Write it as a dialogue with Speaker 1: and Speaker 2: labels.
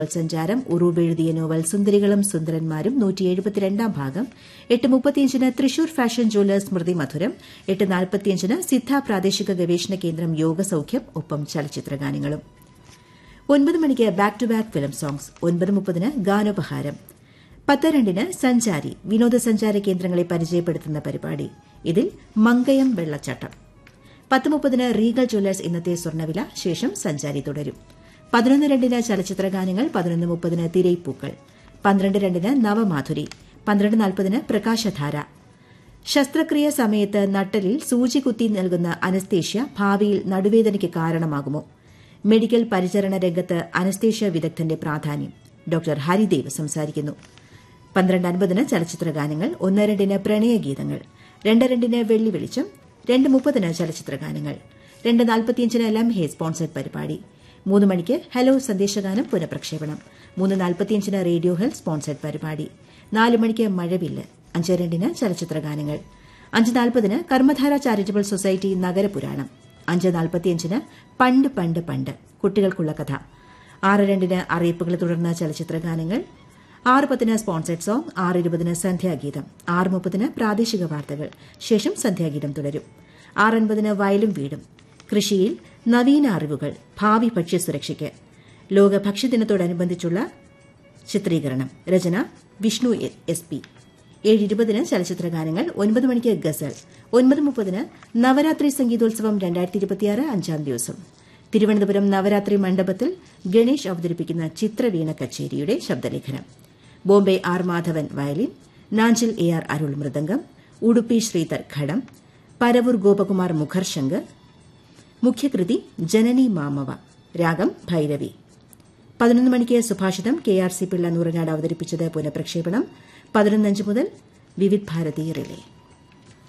Speaker 1: സഞ്ചാരം ഉറൂബ് എഴുതിയ നോവൽ സുന്ദരികളും സുന്ദരന്മാരും നൂറ്റിയെഴുപത്തിരണ്ടാം ഭാഗം എട്ട് മുപ്പത്തിയഞ്ചിന് തൃശൂർ ഫാഷൻ ജ്വല്ലേഴ്സ് സ്മൃതി മധുരം എട്ട് നാൽപ്പത്തിയഞ്ചിന് സിദ്ധ പ്രാദേശിക ഗവേഷണ കേന്ദ്രം യോഗസൌഖ്യം ഒപ്പം ചലച്ചിത്രഗാനങ്ങളും ഒൻപത് മണിക്ക് back to back film songs ഒൻപത് മുപ്പതിന് ഗാനോപഹാരം പത്ത് രണ്ടിന് സഞ്ചാരി വിനോദസഞ്ചാര കേന്ദ്രങ്ങളെ പരിചയപ്പെടുത്തുന്ന പരിപാടി ഇതിൽ മങ്കയം വെള്ളച്ചാട്ടം പത്ത് മുപ്പതിന് റീഗൽ ജ്വല്ലേഴ്സ് ഇന്നത്തെ സ്വർണ്ണവില ശേഷം സഞ്ചാരി തുടരും പതിനൊന്ന് രണ്ടിന് ചലച്ചിത്ര ഗാനങ്ങൾ പതിനൊന്ന് മുപ്പതിന് തിരയിപ്പൂക്കൾ പന്ത്രണ്ട് രണ്ടിന് നവമാധുരി പന്ത്രണ്ട് നാൽപ്പതിന് പ്രകാശധാര ശസ്ത്രക്രിയ സമയത്ത് നട്ടലിൽ സൂചി കുത്തി നൽകുന്ന അനസ്തേഷ്യ ഭാവിയിൽ നടുവേദനയ്ക്ക് കാരണമാകുമോ മെഡിക്കൽ പരിചരണ രംഗത്ത് അനസ്തേഷ്യ വിദഗ്ധന്റെ പ്രാധാന്യം ഡോക്ടർ ഹരിദേവ് സംസാരിക്കുന്നു പന്ത്രണ്ട് അൻപതിന് ചലച്ചിത്ര ഗാനങ്ങൾ ഒന്ന് രണ്ടിന് പ്രണയഗീതങ്ങൾ രണ്ട് രണ്ടിന് വെള്ളി വെളിച്ചം രണ്ട് മുപ്പതിന് ചലച്ചിത്ര ഗാനങ്ങൾ രണ്ട് നാൽപ്പത്തിയഞ്ചിന് ലംഹെ സ്പോൺസർഡ് പരിപാടി മൂന്ന് മണിക്ക് ഹലോ സന്ദേശഗാനം പുനഃപ്രക്ഷേപണം മൂന്ന് നാൽപ്പത്തിയഞ്ചിന് റേഡിയോ ഹെൽത്ത് സ്പോൺസർഡ് പരിപാടി നാല് മണിക്ക് മഴവില്ല് അഞ്ച് രണ്ടിന് ചലച്ചിത്ര ഗാനങ്ങൾ അഞ്ച് നാൽപ്പതിന് കർമ്മധാര ചാരിറ്റബിൾ സൊസൈറ്റി നഗരപുരാണം അഞ്ച് നാൽപ്പത്തിയഞ്ചിന് പണ്ട് പണ്ട് പണ്ട് കുട്ടികൾക്കുള്ള കഥ ആറ് രണ്ടിന് അറിയിപ്പുകളെ തുടർന്ന് ചലച്ചിത്ര ഗാനങ്ങൾ ആറ് പത്തിന് സ്പോൺസേഡ് സോങ് ആറ് ഇരുപതിന് സന്ധ്യാഗീതം ആറ് മുപ്പതിന് പ്രാദേശിക വാർത്തകൾ ശേഷം സന്ധ്യാഗീതം തുടരും ആറ് അൻപതിന് വയലും വീടും കൃഷിയിൽ നവീന അറിവുകൾ ഭാവി ഭക്ഷ്യസുരക്ഷയ്ക്ക് ലോക ഭക്ഷ്യദിനത്തോടനുബന്ധിച്ചുള്ള ചിത്രീകരണം രചന വിഷ്ണു എസ് പി ഏഴ് ഇരുപതിന് ചലച്ചിത്ര ഗാനങ്ങൾ ഒൻപത് മണിക്ക് ഗസൽ ഒൻപത് മുപ്പതിന് നവരാത്രി സംഗീതോത്സവം രണ്ടായിരത്തി ഇരുപത്തിയാറ് അഞ്ചാം ദിവസം തിരുവനന്തപുരം നവരാത്രി മണ്ഡപത്തിൽ ഗണേഷ് അവതരിപ്പിക്കുന്ന ചിത്രവീണ കച്ചേരിയുടെ ശബ്ദലേഖനം Bombay R Madhavan violin Nanjil A R Arul mridangam Udupi Sridhar ghatam Paravur Gopakumar മുഖർശങ്ക് മുഖ്യകൃതി ജനനി മാമവ രാഗം ഭൈരവി പതിനൊന്ന് മണിക്ക് സുഭാഷിതം K R C Pillai Nooranad അവതരിപ്പിച്ചത് പുനഃപ്രക്ഷേപണം പതിനൊന്നഞ്ച് മുതൽ വിവിധ് ഭാരതി റിലേ